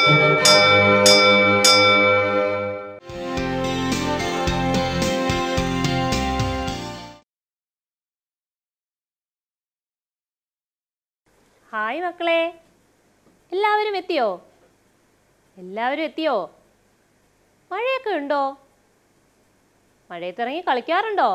hi മക്കളെ എല്ലാവരും എത്തിയോ എല്ലാവരും എത്തിയോ മഴയൊക്കെ ഉണ്ടോ മഴയത്തിറങ്ങി കളിക്കാറുണ്ടോ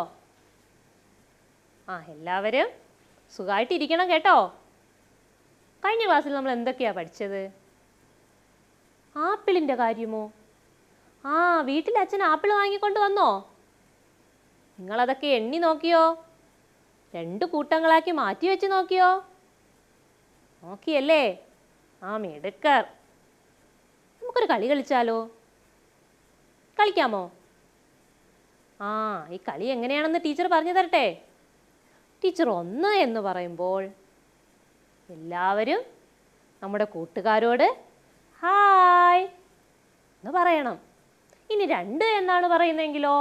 ആ എല്ലാവരും സുഖമായിട്ടിരിക്കണം കേട്ടോ കഴിഞ്ഞ ക്ലാസ്സിൽ നമ്മൾ എന്തൊക്കെയാണ് പഠിച്ചത് ആപ്പിളിൻ്റെ കാര്യമോ ആ വീട്ടിൽ അച്ഛൻ ആപ്പിൾ വാങ്ങിക്കൊണ്ട് വന്നോ നിങ്ങളതൊക്കെ എണ്ണി നോക്കിയോ രണ്ട് കൂട്ടങ്ങളാക്കി മാറ്റി വെച്ച് നോക്കിയോ നോക്കിയല്ലേ ആ മിടുക്കർ നമുക്കൊരു കളി കളിച്ചാലോ കളിക്കാമോ ആ ഈ കളി എങ്ങനെയാണെന്ന് ടീച്ചർ പറഞ്ഞു തരട്ടെ ടീച്ചർ ഒന്ന് എന്ന് പറയുമ്പോൾ എല്ലാവരും നമ്മുടെ കൂട്ടുകാരോട് ഹായ് എന്ന് പറയണം ഇനി രണ്ട് എന്നാണ് പറയുന്നതെങ്കിലോ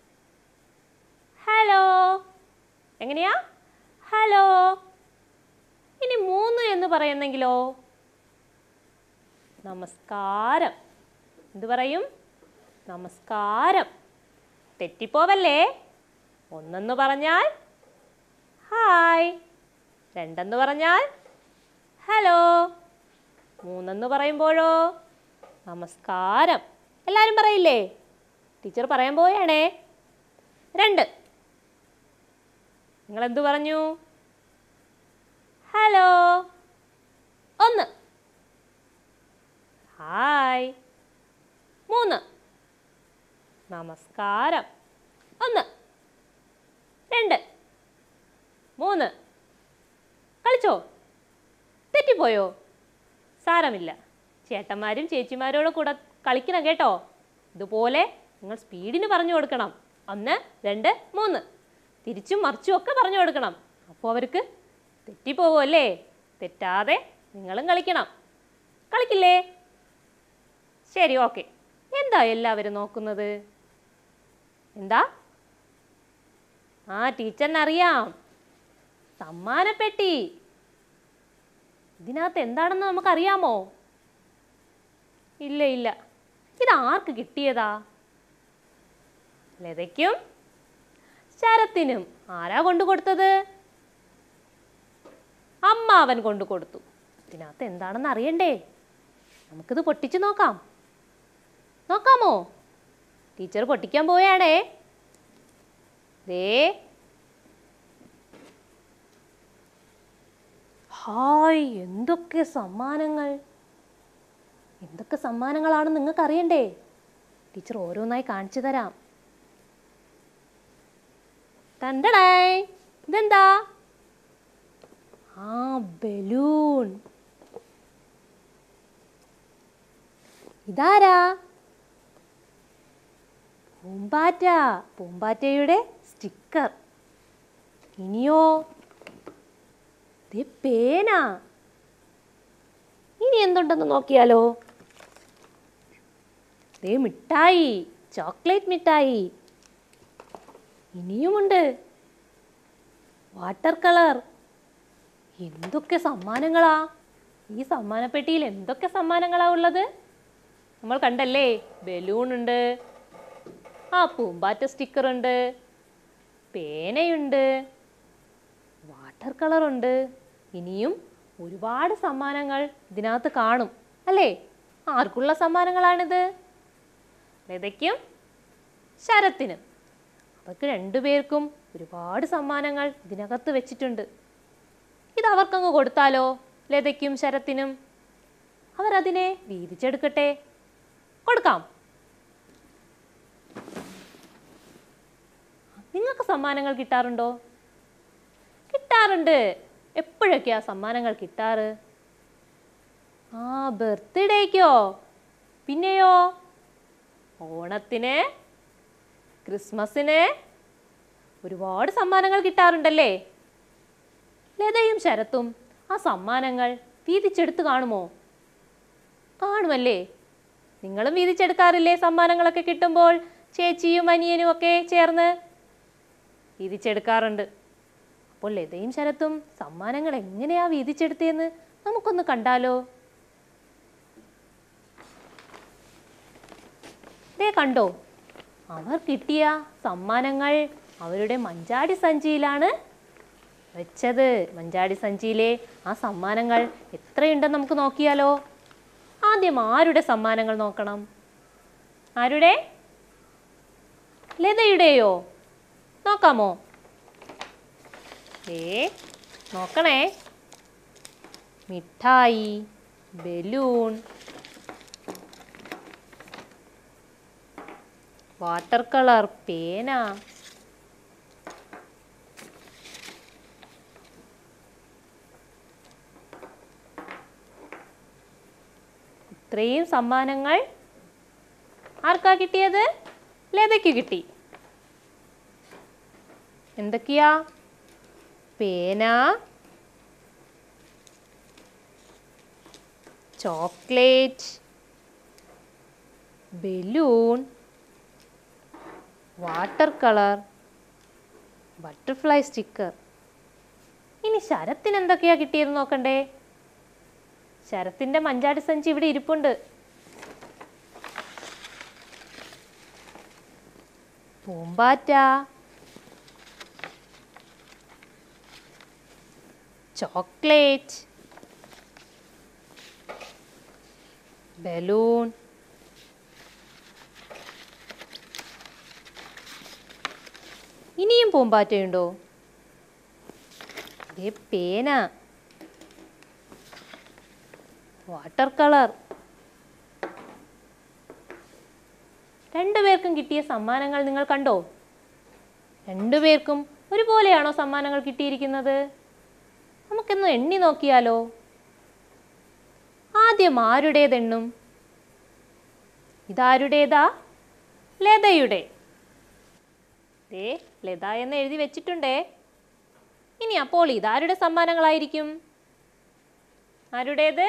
ഹലോ എങ്ങനെയാ ഹലോ ഇനി മൂന്ന് എന്ന് പറയുന്നെങ്കിലോ നമസ്കാരം എന്ത് പറയും നമസ്കാരം തെറ്റിപ്പോവല്ലേ ഒന്നെന്ന് പറഞ്ഞാൽ ഹായ് രണ്ടെന്ന് പറഞ്ഞാൽ ഹലോ മൂന്നെന്ന് പറയുമ്പോഴോ നമസ്കാരം എല്ലാവരും പറയില്ലേ ടീച്ചർ പറയാൻ പോവുകയാണേ രണ്ട് നിങ്ങൾ എന്തു പറഞ്ഞു ഹലോ ഒന്ന് ഹായ് മൂന്ന് നമസ്കാരം ഒന്ന് രണ്ട് മൂന്ന് കളിച്ചോ തെറ്റിപ്പോയോ സാരമില്ല ചേട്ടന്മാരും ചേച്ചിമാരോടും കൂടെ കളിക്കണം കേട്ടോ ഇതുപോലെ നിങ്ങൾ സ്പീഡിന് പറഞ്ഞു കൊടുക്കണം ഒന്ന് രണ്ട് മൂന്ന് തിരിച്ചും മറിച്ചും ഒക്കെ പറഞ്ഞു കൊടുക്കണം അപ്പോൾ അവർക്ക് തെറ്റിപ്പോവുമല്ലേ തെറ്റാതെ നിങ്ങളും കളിക്കണം കളിക്കില്ലേ ശരി ഓക്കെ എന്താ എല്ലാവരും നോക്കുന്നത് എന്താ ആ ടീച്ചറിനറിയാം സമ്മാനപ്പെട്ടി ഇതിനകത്ത് എന്താണെന്ന് നമുക്കറിയാമോ ഇല്ല ഇല്ല ഇത് ആർക്ക് കിട്ടിയതാ ലതയ്ക്കും ശരത്തിനും ആരാ കൊണ്ടു കൊടുത്തത് അമ്മാവൻ കൊണ്ടു കൊടുത്തു ഇതിനകത്ത് എന്താണെന്ന് അറിയണ്ടേ നമുക്കിത് പൊട്ടിച്ചു നോക്കാം നോക്കാമോ ടീച്ചർ പൊട്ടിക്കാൻ പോവുകയാണേ ദേ ഹായ് എന്തൊക്കെ സമ്മാനങ്ങൾ എന്തൊക്കെ സമ്മാനങ്ങളാണെന്ന് നിങ്ങൾക്ക് അറിയണ്ടേ ടീച്ചർ ഓരോന്നായി കാണിച്ചു തരാം തണ്ടടായ് ഇതെന്താ ആ ബലൂൺ ഇതാരാ പൂമ്പാറ്റ പൂമ്പാറ്റയുടെ സ്റ്റിക്കർ ഇനിയോ ദേ പേന ഇനി എന്തുണ്ടെന്ന് നോക്കിയാലോ ദേ മിഠായി ചോക്ലേറ്റ് മിഠായി ഇനിയുമുണ്ട് വാട്ടർ കളർ എന്തൊക്കെ സമ്മാനങ്ങളാ ഈ സമ്മാനപ്പെട്ടിയിൽ എന്തൊക്കെ സമ്മാനങ്ങളാ ഉള്ളത് നമ്മൾ കണ്ടല്ലേ ബലൂൺ ഉണ്ട് ആ പൂമ്പാറ്റ സ്റ്റിക്കർ ഉണ്ട് പേനയുണ്ട് വാട്ടർ കളർ ഉണ്ട് ഇനിയും ഒരുപാട് സമ്മാനങ്ങൾ ഇതിനകത്ത് കാണും അല്ലേ ആർക്കുള്ള സമ്മാനങ്ങളാണിത് ലതയ്ക്കും ശരത്തിനും അവർക്ക് രണ്ടുപേർക്കും ഒരുപാട് സമ്മാനങ്ങൾ ഇതിനകത്ത് വെച്ചിട്ടുണ്ട് ഇത് അവർക്കങ്ങ് കൊടുത്താലോ ലതയ്ക്കും ശരത്തിനും അവരതിനെ വീതിച്ചെടുക്കട്ടെ കൊടുക്കാം നിങ്ങൾക്ക് സമ്മാനങ്ങൾ കിട്ടാറുണ്ടോ കിട്ടാറുണ്ട് എപ്പോഴൊക്കെയാ സമ്മാനങ്ങൾ കിട്ടാറ് ആ ബർത്ത്ഡേക്കോ പിന്നെയോ ഓണത്തിന് ക്രിസ്മസിന് ഒരുപാട് സമ്മാനങ്ങൾ കിട്ടാറുണ്ടല്ലേ ലതയും ശരത്തും ആ സമ്മാനങ്ങൾ വീതിച്ചെടുത്ത് കാണുമോ കാണുമല്ലേ നിങ്ങളും വീതിച്ചെടുക്കാറില്ലേ സമ്മാനങ്ങളൊക്കെ കിട്ടുമ്പോൾ ചേച്ചിയും അനിയനും ഒക്കെ ചേർന്ന് വീതിച്ചെടുക്കാറുണ്ട് അപ്പോൾ ലതയും ശരത്തും സമ്മാനങ്ങൾ എങ്ങനെയാ വീതിച്ചെടുത്തതെന്ന് നമുക്കൊന്ന് കണ്ടാലോ കണ്ടോ അവർ കിട്ടിയ സമ്മാനങ്ങൾ അവരുടെ മഞ്ചാടി സഞ്ചിയിലാണ് വെച്ചത് മഞ്ചാടി സഞ്ചിയിലെ ആ സമ്മാനങ്ങൾ എത്രയുണ്ടെന്ന് നമുക്ക് നോക്കിയാലോ ആദ്യം ആരുടെ സമ്മാനങ്ങൾ നോക്കണം ആരുടെ ലതയുടെയോ നോക്കാമോ ഏ നോക്കണേ മിഠായി ബലൂൺ വാട്ടർ കളർ പേന ഇത്രയും സമ്മാനങ്ങൾ ആർക്കാ കിട്ടിയത് ലതയ്ക്ക് കിട്ടി എന്തൊക്കെയാ പേന chocolate balloon water colour butterfly sticker ഇനി ശരത്തിന് എന്തൊക്കെയാ കിട്ടിയെന്ന് നോക്കണ്ടേ ശരത്തിന്റെ മഞ്ചാടി സഞ്ചി ഇവിടെ ഇരിപ്പുണ്ട് പൂമ്പാറ്റ ചോക്ലേറ്റ് ബലൂൺ ഇനിയും പൂമ്പാറ്റയുണ്ടോ ദേ പേന വാട്ടർ കളർ രണ്ടുപേർക്കും കിട്ടിയ സമ്മാനങ്ങൾ നിങ്ങൾ കണ്ടോ രണ്ടുപേർക്കും ഒരുപോലെയാണോ സമ്മാനങ്ങൾ കിട്ടിയിരിക്കുന്നത് നമുക്കൊന്ന് എണ്ണി നോക്കിയാലോ ആദ്യം ആരുടേതെണ്ണും ഇതാരുടേതാ ലതയുടെ ദേ ലത എന്ന് എഴുതി വെച്ചിട്ടുണ്ടേ ഇനി അപ്പോൾ ഇതാരുടെ സമ്മാനങ്ങളായിരിക്കും ആരുടേത്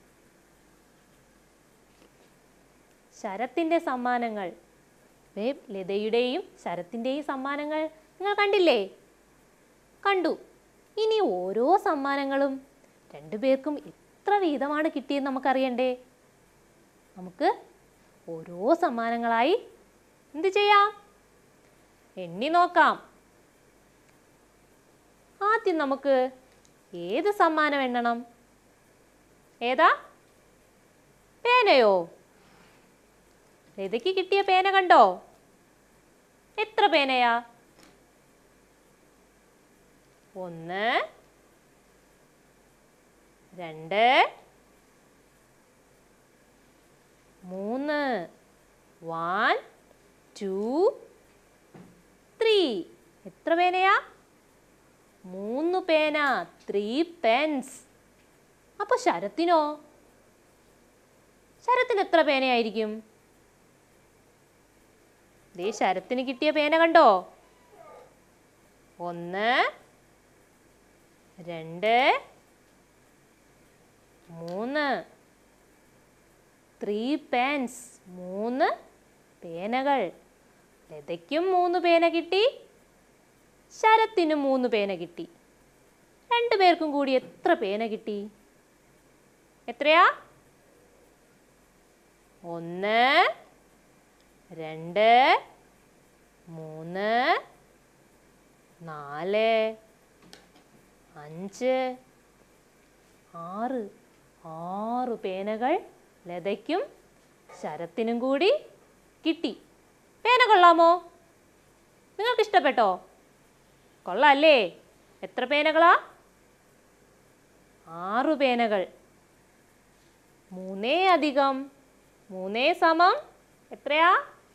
ശരത്തിൻ്റെ സമ്മാനങ്ങൾ ദേ ലതയുടെയും ശരത്തിൻ്റെയും സമ്മാനങ്ങൾ നിങ്ങൾ കണ്ടില്ലേ കണ്ടു ഇനി ഓരോ സമ്മാനങ്ങളും രണ്ടുപേർക്കും എത്ര വീതമാണ് കിട്ടിയെന്ന് നമുക്കറിയണ്ടേ നമുക്ക് ഓരോ സമ്മാനങ്ങളായി എന്ത് ചെയ്യാം എണ്ണി നോക്കാം ആദ്യം നമുക്ക് ഏത് സമ്മാനം എണ്ണണം ഏതാ പേനയോ ലതയ്ക്ക് കിട്ടിയ പേന കണ്ടോ എത്ര പേനയാ ഒന്ന് രണ്ട് മൂന്ന് വൺ ടു ത്രീ എത്ര പേനയാ മൂന്ന് പേന ത്രീ പെൻസ് അപ്പൊ ശരത്തിനോ ശരത്തിന് എത്ര പേനയായിരിക്കും ദേ ശരത്തിന് കിട്ടിയ പേന കണ്ടോ ഒന്ന് രണ്ട് മൂന്ന് ത്രീ പെൻസ് മൂന്ന് പേനകൾ ലതയ്ക്കും മൂന്ന് പേന കിട്ടി ശരത്തിനും മൂന്ന് പേന കിട്ടി രണ്ടു പേർക്കും കൂടി എത്ര പേന കിട്ടി എത്രയാ ഒന്ന് രണ്ട് മൂന്ന് നാല് അഞ്ച് ആറ് ആറ് പേനകൾ ലതയ്ക്കും ശരത്തിനും കൂടി കിട്ടി പേന കൊള്ളാമോ നിങ്ങൾക്ക് ഇഷ്ടപ്പെട്ടോ കൊള്ളാല്ലേ എത്ര പേനകളാ ആറു പേനകൾ മൂന്നേ അധികം മൂന്നേ സമം എത്രയാ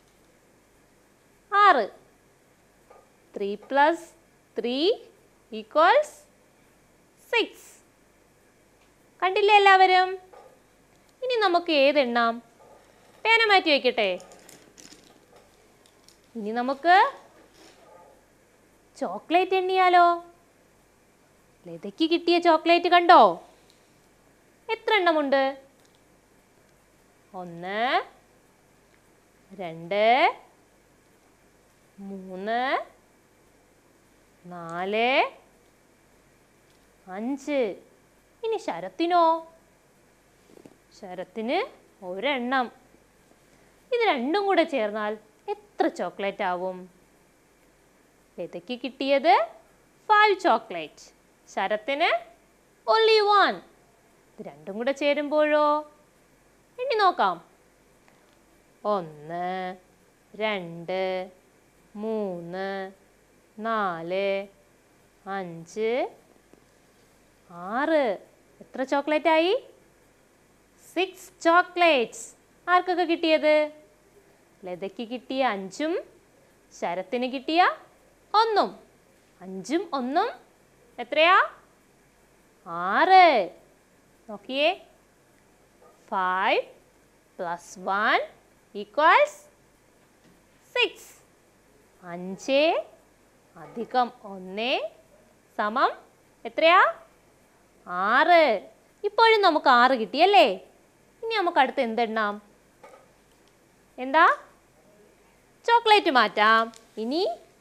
ആറ് three plus three equals six കണ്ടില്ലേ എല്ലാവരും ഇനി നമുക്ക് ഏതെണ്ണാം പേന മാറ്റി വയ്ക്കട്ടെ ഇനി നമുക്ക് ചോക്ലേറ്റ് എണ്ണിയാലോ ലതയ്ക്ക് കിട്ടിയ ചോക്ലേറ്റ് കണ്ടോ എത്ര എണ്ണമുണ്ട് ഒന്ന് രണ്ട് മൂന്ന് നാല് അഞ്ച് ഇനി ശരത്തിനോ ശരത്തിന് ഒരെണ്ണം ഇത് രണ്ടും കൂടെ ചേർന്നാൽ എത്ര ചോക്ലേറ്റ് ആവും ലതയ്ക്ക് കിട്ടിയത് ഫൈവ് ചോക്ലേറ്റ് ശരത്തിന് only വൺ ഇത് രണ്ടും കൂടെ ചേരുമ്പോഴോ എണ്ണി നോക്കാം ഒന്ന് രണ്ട് മൂന്ന് നാല് അഞ്ച് ആറ് എത്ര ചോക്ലേറ്റ് ആയി സിക്സ് ചോക്ലേറ്റ്സ് ആർക്കൊക്കെ കിട്ടിയത് ലതയ്ക്ക് കിട്ടിയ അഞ്ചും ശരത്തിന് കിട്ടിയ ഒന്നും അഞ്ചും ഒന്നും എത്രയാ ആറ് നോക്കിയേ five plus one equals six അഞ്ച് അധികം ഒന്ന് സമം എത്രയാ ആറ് ഇപ്പോഴും നമുക്ക് ആറ് കിട്ടിയല്ലേ ഇനി നമുക്ക് അടുത്ത് എന്തെണ്ണാം എന്താ ചോക്ലേറ്റ് മാറ്റാം ഇനി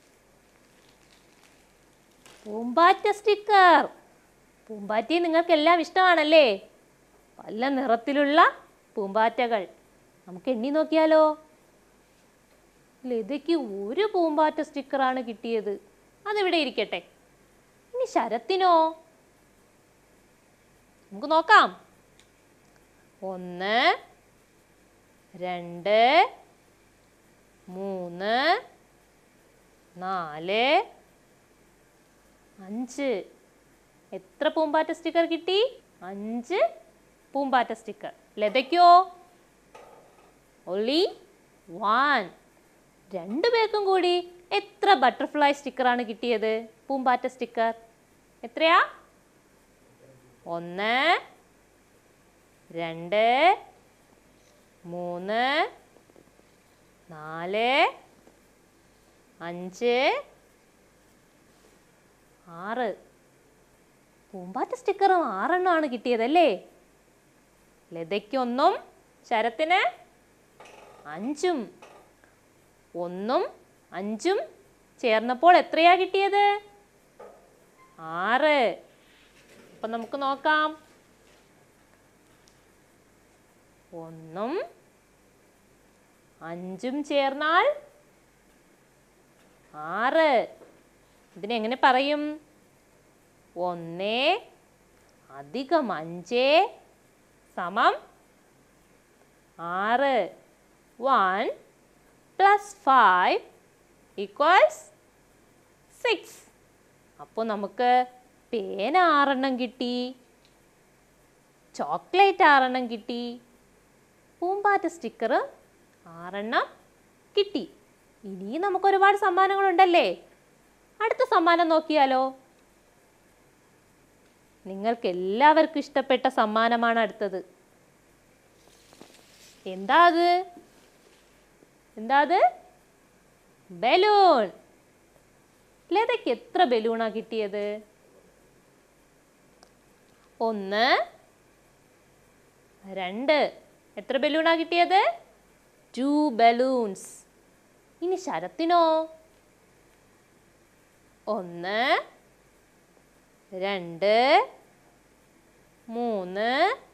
പൂമ്പാറ്റ സ്റ്റിക്കർ പൂമ്പാറ്റയെ നിങ്ങൾക്ക് എല്ലാം ഇഷ്ടമാണല്ലേ പല നിറത്തിലുള്ള പൂമ്പാറ്റകൾ നമുക്ക് എണ്ണി നോക്കിയാലോ ലതയ്ക്ക് ഒരു പൂമ്പാറ്റ സ്റ്റിക്കറാണ് കിട്ടിയത് അതിവിടെ ഇരിക്കട്ടെ ഇനി ശരത്തിനോ നമുക്ക് നോക്കാം ഒന്ന് രണ്ട് മൂന്ന് നാല് അഞ്ച് എത്ര പൂമ്പാറ്റ സ്റ്റിക്കർ കിട്ടി അഞ്ച് പൂമ്പാറ്റ സ്റ്റിക്കർ ലതയ്ക്കോ ഒളി വൺ രണ്ടു പേർക്കും കൂടി എത്ര ബട്ടർഫ്ലൈ സ്റ്റിക്കറാണ് കിട്ടിയത് പൂമ്പാറ്റ സ്റ്റിക്കർ എത്രയാ ഒന്ന് രണ്ട് മൂന്ന് നാല് അഞ്ച് ആറ് പൂമ്പാറ്റ സ്റ്റിക്കറും ആറെണ്ണമാണ് കിട്ടിയതല്ലേ ലതയ്ക്കൊന്നും ശരത്തിന് അഞ്ചും ഒന്നും അഞ്ചും ചേർന്നപ്പോൾ എത്രയാ കിട്ടിയത് ആറ് അപ്പം നമുക്ക് നോക്കാം ഒന്നും അഞ്ചും ചേർന്നാൽ ആറ് ഇതിനെങ്ങനെ പറയും ഒന്ന് അധികം അഞ്ച് സമം ആറ് one plus five equals six അപ്പോൾ നമുക്ക് പേന ആറെണ്ണം കിട്ടി ചോക്ലേറ്റ് ആറെണ്ണം കിട്ടി പൂമ്പാറ്റ സ്റ്റിക്കർ ആറെണ്ണം കിട്ടി ഇനി നമുക്ക് ഒരുപാട് സമ്മാനങ്ങളുണ്ടല്ലേ അടുത്ത സമ്മാനം നോക്കിയാലോ നിങ്ങൾക്ക് എല്ലാവർക്കും ഇഷ്ടപ്പെട്ട സമ്മാനമാണ് അടുത്തത് എന്താ അത് എന്താ അത് ബലൂൺ ലതയ്ക്ക് എത്ര ബലൂണാ കിട്ടിയത് ഒന്ന് രണ്ട് എത്ര ബലൂണാ കിട്ടിയത് ടു ബലൂൺസ് ഇനി ശരത്തിനോ ഒന്ന് രണ്ട് മൂന്ന്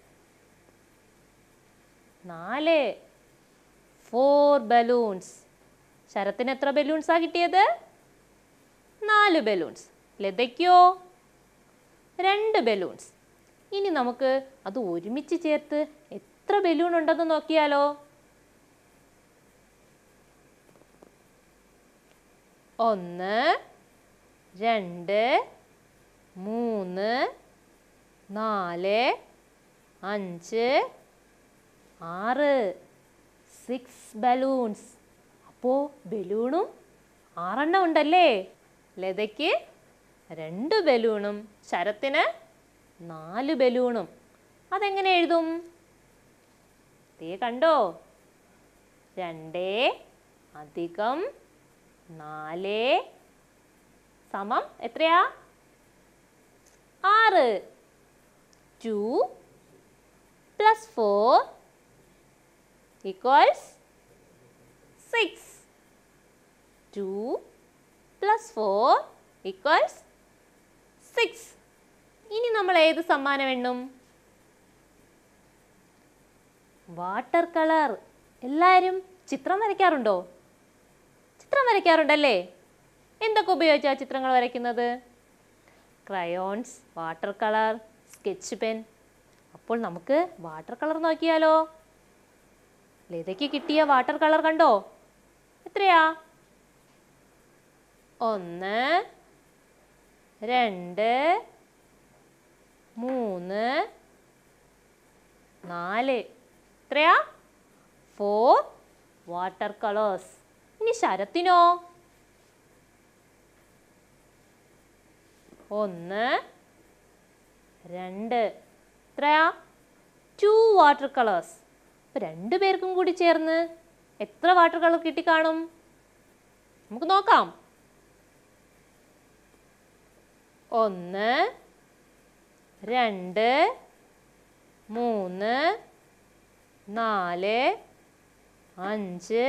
നാല് ഫോർ ബലൂൺസ് ശരത്തിന് എത്ര ബലൂൺസാ കിട്ടിയത് നാല് ബലൂൺസ് ലതയ്ക്കോ രണ്ട് ബലൂൺസ് ഇനി നമുക്ക് അത് ഒരുമിച്ച് ചേർത്ത് എത്ര ബലൂൺ ഉണ്ടെന്ന് നോക്കിയാലോ ഒന്ന് രണ്ട് മൂന്ന് നാല് അഞ്ച് ആറ് സിക്സ് ബലൂൺസ് അപ്പോൾ ബലൂണും ആറെണ്ണം ഉണ്ടല്ലേ ലതയ്ക്ക് രണ്ട് ബലൂണും ശരത്തിന് നാല് ബലൂണും അതെങ്ങനെ എഴുതും ദേ കണ്ടോ രണ്ടേ അധികം നാല് സമം എത്രയാ ആറ് two plus four equals six two plus four equals six ഇനി നമ്മൾ ഏത് സമ്മാനം എണ്ണും വാട്ടർ കളർ എല്ലാവരും ചിത്രം വരയ്ക്കാറുണ്ടോ ചിത്രം വരയ്ക്കാറുണ്ടല്ലേ എന്തൊക്കെ ഉപയോഗിച്ചാണ് ചിത്രങ്ങൾ വരയ്ക്കുന്നത് crayons water colour sketch pen അപ്പോൾ നമുക്ക് വാട്ടർ കളർ നോക്കിയാലോ ലതയ്ക്ക് കിട്ടിയ വാട്ടർ കളർ കണ്ടോ എത്രയാ ഒന്ന് രണ്ട് മൂന്ന് നാല് എത്രയാ ഫോർ വാട്ടർ കളേഴ്സ് ഇനി ശരത്തിനോ ഒന്ന് രണ്ട് എത്രയാ ടു വാട്ടർ കളേഴ്സ് അപ്പോൾ രണ്ട് പേർക്കും കൂടി ചേർന്ന് എത്ര വാട്ടർ കളർ കിട്ടിക്കാണും നമുക്ക് നോക്കാം ഒന്ന് രണ്ട് മൂന്ന് നാല് അഞ്ച്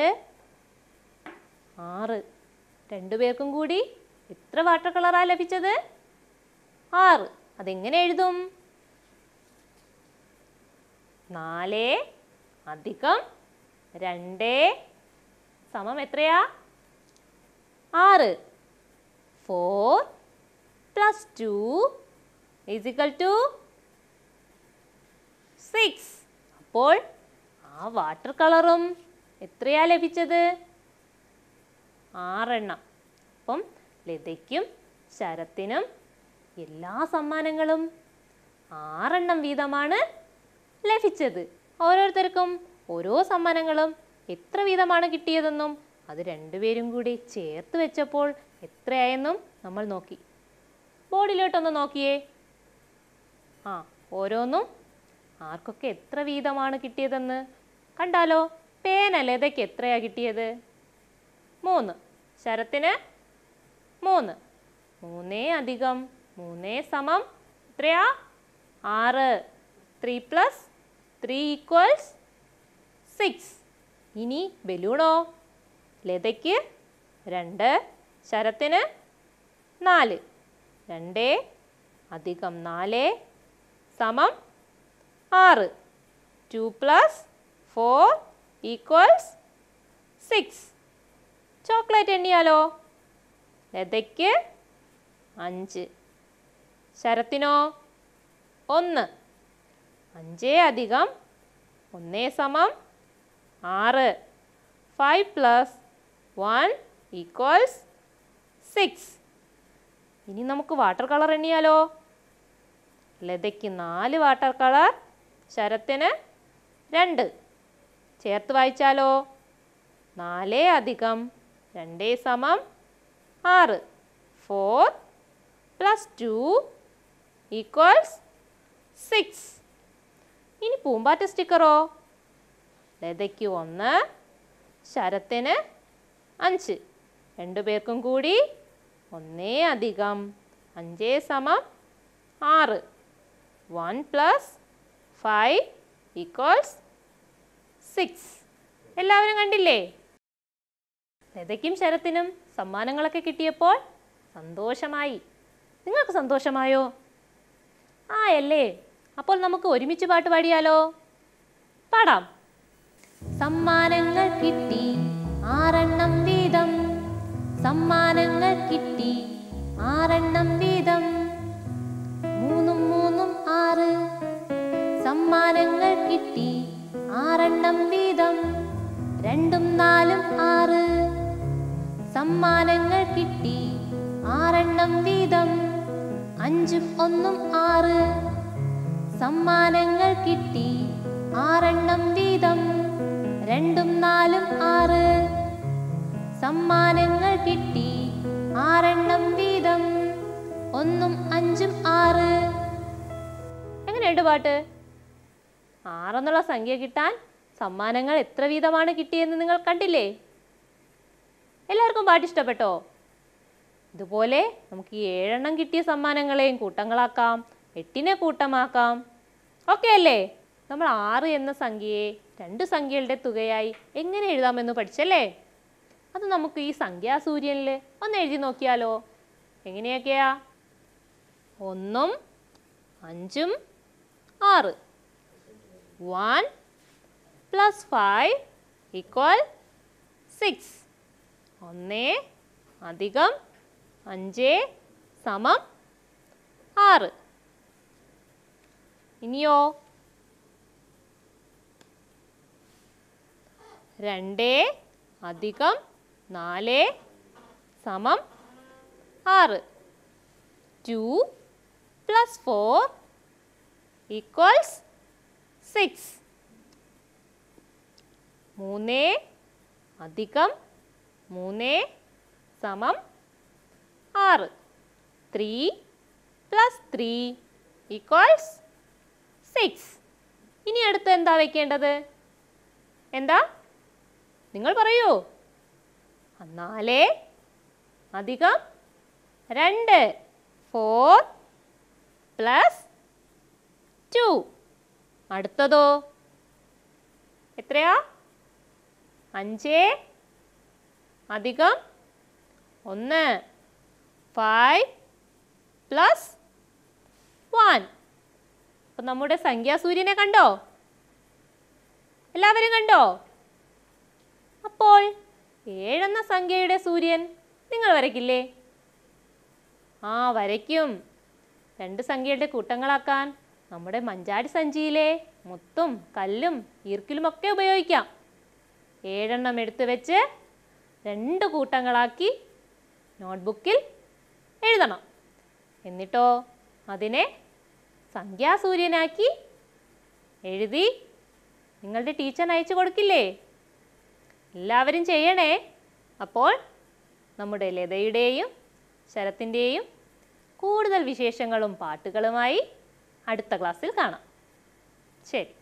ആറ് രണ്ടു പേർക്കും കൂടി എത്ര വാട്ടർ കളറാണ് ലഭിച്ചത് ആറ് അതെങ്ങനെ എഴുതും നാല് അധികം രണ്ട് സമം എത്രയാ ആറ് four plus two equal to six അപ്പോൾ ആ വാട്ടർ കളറും എത്രയാ ലഭിച്ചത് ആറെണ്ണം അപ്പം ലതയ്ക്കും ശരത്തിനും എല്ലാ സമ്മാനങ്ങളും ആറെണ്ണം വീതമാണ് ലഭിച്ചത് ഓരോരുത്തർക്കും ഓരോ സമ്മാനങ്ങളും എത്ര വീതമാണ് കിട്ടിയതെന്നും അത് രണ്ടുപേരും കൂടി ചേർത്ത് വെച്ചപ്പോൾ എത്രയായെന്നും നമ്മൾ നോക്കി ബോർഡിലോട്ടൊന്ന് നോക്കിയേ ആ ഓരോന്നും ആർക്കൊക്കെ എത്ര വീതമാണ് കിട്ടിയതെന്ന് കണ്ടാലോ പേന ലതയ്ക്ക് എത്രയാ കിട്ടിയത് മൂന്ന് ശരത്തിന് മൂന്ന് മൂന്നേ അധികം മൂന്നേ സമം എത്രയാ ആറ് three plus three equals six ഇനി ബലൂണോ ലതയ്ക്ക് രണ്ട് ശരത്തിന് നാല് രണ്ട് അധികം നാല് സമം ആറ് two plus four equals six chocolate എണ്ണിയാലോ ലതയ്ക്ക് അഞ്ച് ശരത്തിനോ ഒന്ന് അഞ്ചേ അധികം ഒന്നേ സമം ആറ് five plus one equals six ഇനി നമുക്ക് വാട്ടർ കളർ എണ്ണിയാലോ ലതയ്ക്ക് നാല് വാട്ടർ കളർ ശരത്തിന് രണ്ട് ചേർത്ത് വായിച്ചാലോ നാല് അധികം രണ്ടേ സമം ആറ് four plus two equals six ഇനി പൂമ്പാറ്റ സ്റ്റിക്കറോ ലതയ്ക്ക് ഒന്ന് ശരത്തിന് അഞ്ച് രണ്ടു പേർക്കും കൂടി ഒന്നേ അധികം അഞ്ചേ സമം ആറ് one plus five equals six എല്ലാവരും കണ്ടില്ലേ ലതയ്ക്കും ശരത്തിനും സമ്മാനങ്ങളൊക്കെ കിട്ടിയപ്പോൾ സന്തോഷമായി നിങ്ങൾക്ക് സന്തോഷമായോ ആ അല്ലേ അപ്പോൾ നമുക്ക് ഒരുമിച്ച് പാട്ട് പാടിയാലോ പാടാം സമ്മാനങ്ങൾ കിട്ടി ആറെണ്ണം വീതം സമ്മാനങ്ങൾ കിട്ടി ആറെണ്ണം വീതം മൂന്നും മൂന്നും ആറ് സമ്മാനങ്ങൾ കിട്ടി ആറെണ്ണം വീതം രണ്ടും നാലും ആറ് സമ്മാനങ്ങൾ കിട്ടി ആറെണ്ണം വീതം അഞ്ചും ഒന്നും ആറ് സമ്മാനങ്ങൾ കിട്ടി ആറെണ്ണം വീതം രണ്ടും നാലും ആറ് സമ്മാനങ്ങൾ കിട്ടി ആറെണ്ണം വീതം ഒന്നും അഞ്ചും ആറ് എങ്ങനെയുണ്ട് പാട്ട് ആറെന്നുള്ള സംഖ്യ കിട്ടാൻ സമ്മാനങ്ങൾ എത്ര വീതമാണ് കിട്ടിയെന്ന് നിങ്ങൾ കണ്ടില്ലേ എല്ലാവർക്കും പാട്ട് ഇഷ്ടപ്പെട്ടോ ഇതുപോലെ നമുക്ക് ഈ ഏഴെണ്ണം കിട്ടിയ സമ്മാനങ്ങളെയും കൂട്ടങ്ങളാക്കാം എട്ടിനെ കൂട്ടമാക്കാം ഓക്കെ അല്ലേ നമ്മൾ ആറ് എന്ന സംഖ്യയെ രണ്ട് സംഖ്യകളുടെ തുകയായി എങ്ങനെ എഴുതാമെന്ന് പഠിച്ചല്ലേ അത് നമുക്ക് ഈ സംഖ്യാസൂര്യനിൽ ഒന്ന് എഴുതി നോക്കിയാലോ എങ്ങനെയൊക്കെയാ ഒന്നും അഞ്ചും ആറ് one plus five equal six ഒന്ന് അധികം അഞ്ച് സമം ആറ് ഇനിയോ രണ്ട് അധികം നാല് സമം ആറ് two plus four equals six മൂന്ന് അധികം മൂന്ന് സമം ആറ് three plus three equals six ഇനി അടുത്ത് എന്താ വെക്കേണ്ടത് എന്താ നിങ്ങൾ പറയൂ നാല് അധികം രണ്ട് ഫോർ പ്ലസ് ടു അടുത്തതോ എത്രയാ അഞ്ച് അധികം ഒന്ന് ഫൈവ് പ്ലസ് വൺ അപ്പം നമ്മുടെ സംഖ്യാസൂര്യനെ കണ്ടോ എല്ലാവരും കണ്ടോ അപ്പോൾ ഏഴെന്ന സംഖ്യയുടെ സൂര്യൻ നിങ്ങൾ വരയ്ക്കില്ലേ ആ വരയ്ക്കും രണ്ട് സംഖ്യയുടെ കൂട്ടങ്ങളാക്കാൻ നമ്മുടെ മഞ്ചാടി സഞ്ചിയിലെ മുത്തും കല്ലും ഈർക്കിലുമൊക്കെ ഉപയോഗിക്കാം ഏഴെണ്ണം എടുത്തു വെച്ച് രണ്ട് കൂട്ടങ്ങളാക്കി നോട്ട്ബുക്കിൽ എഴുതണം എന്നിട്ടോ അതിനെ സംഖ്യാസൂര്യനാക്കി എഴുതി നിങ്ങളുടെ ടീച്ചറിന് അയച്ചു കൊടുക്കില്ലേ എല്ലാവരും ചെയ്യണേ അപ്പോൾ നമ്മുടെ ലതയുടെയും ശരത്തിൻ്റെയും കൂടുതൽ വിശേഷങ്ങളും പാട്ടുകളുമായി അടുത്ത ക്ലാസ്സിൽ കാണാം ശരി